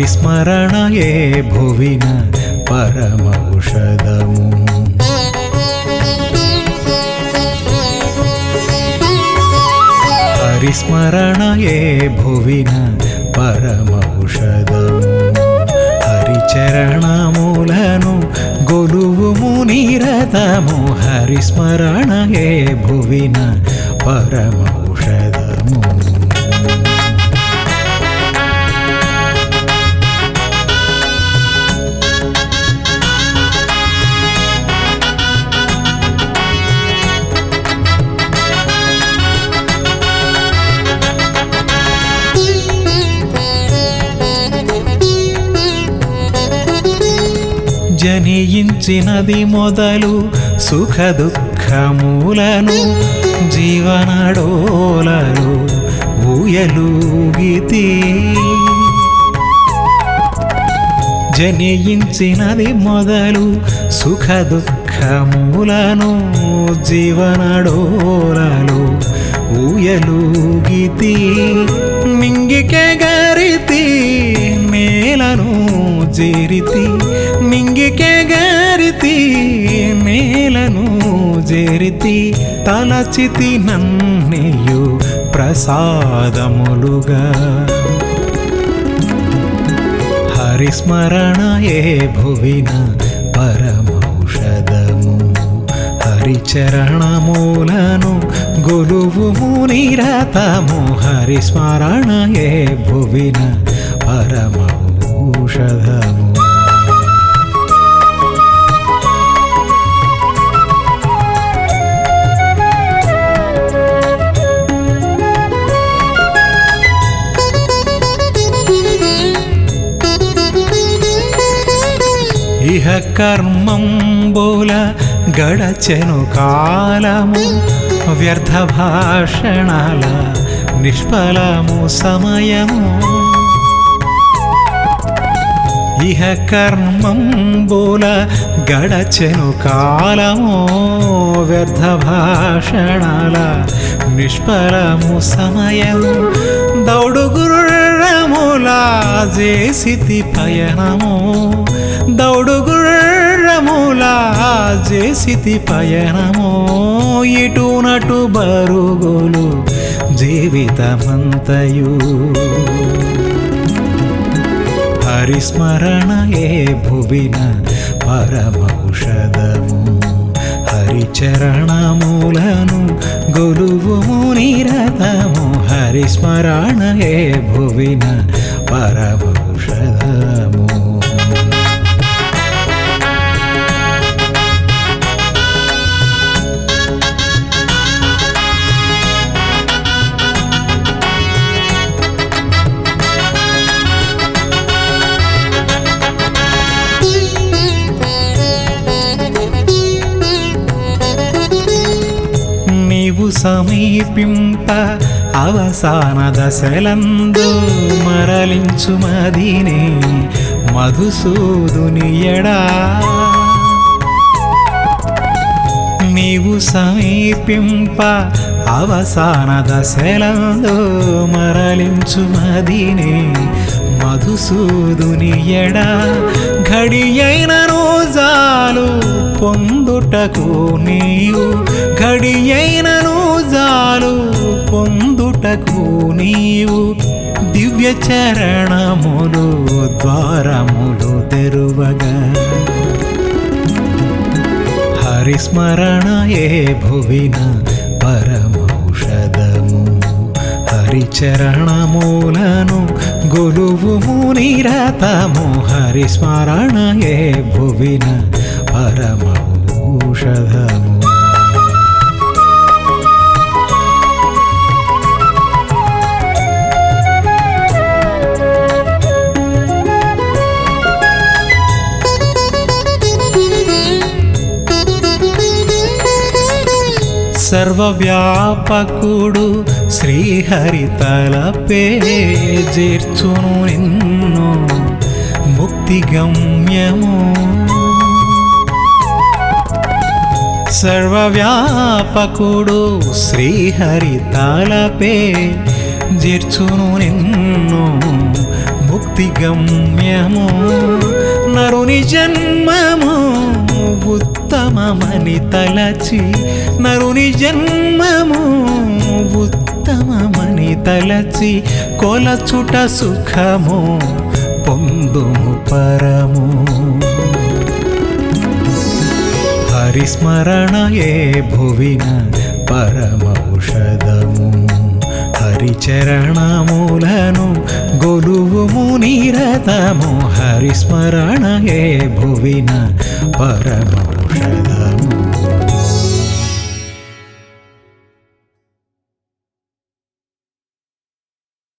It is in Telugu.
హరిస్మరణయే భువిన పరమౌషధము హరిస్మరణయే భువిన పరమౌషధము హరిచరణములను గొలువుము నిరతము హరిస్మరణయే భువిన పరమౌషధము జనియించినది మొదలు సుఖ దుఃఖములను జీవనడోలలో ఊయలూగితి జనియించినది మొదలు సుఖ దుఃఖములను జీవనడోలలో ఊయలూగితి మింగికే గరితి నేలను చేరితి మింగికే గరితి నేలను చేరితి తలచితి నన్నెయు ప్రసాదములుగా హరిస్మరణయే భువిన పరమౌషధము హరిచరణములను గొలువుము నిరతము హరిస్మరణయే భువిన పరమౌషధము ఇహ కర్మంబోల గడచెను కాలము వ్యర్థ భాషణాల నిష్ఫలము సమయము ఇహ కర్మంబోల గడచెను కాలము వ్యర్థ భాషణాల నిష్ఫలము సమయము దౌడు గుర్రములా చేసితి పయనము దౌడు గుర్రములా చేసితి పయనము ఇటునటు బరుగులు జీవితమంతయు హరిస్మరణయే భువిన పరమౌషధము హరిచరణములను గొలువుము నిరతము హరిస్మరణయే భువిన పరమౌషధము నీవు సమీపింప అవసాన దశలందు మరలించు మదినే మధుసూదుని ఎడా నీవు సమీపింప అవసాన దశలందు మరలించు మదినే మధుసూదుని ఎడా ఘడి అయిన రోజాలు పొందుటకు నీవు ఘడి అయిన రోజాలు పొందుటకు నీవు దివ్య చరణములు ద్వారములు తెరువగా హరిస్మరణయే భువిన పరమౌషధము హరిచరణములను గొలువుము నిరతము హరిస్మరణయే భువిన పరమౌషధము సర్వవ్యాపకుడు శ్రీహరి తలపే చేర్చును నిన్ను ముక్తి గమ్యము సర్వవ్యాపకుడు శ్రీహరి తలపే చేర్చును నిన్ను ముక్తి గమ్యము నరుని జన్మము ఉత్తమమని తలచి నరుని జన్మము ఉత్తమమని తలచి కొలచుట సుఖము పొందుము పరము హరిస్మరణయే భువిన పరమౌషధము హరిచరణములను గొలువుము నిరతము హరిస్మరణయే భువిన పరమౌషధము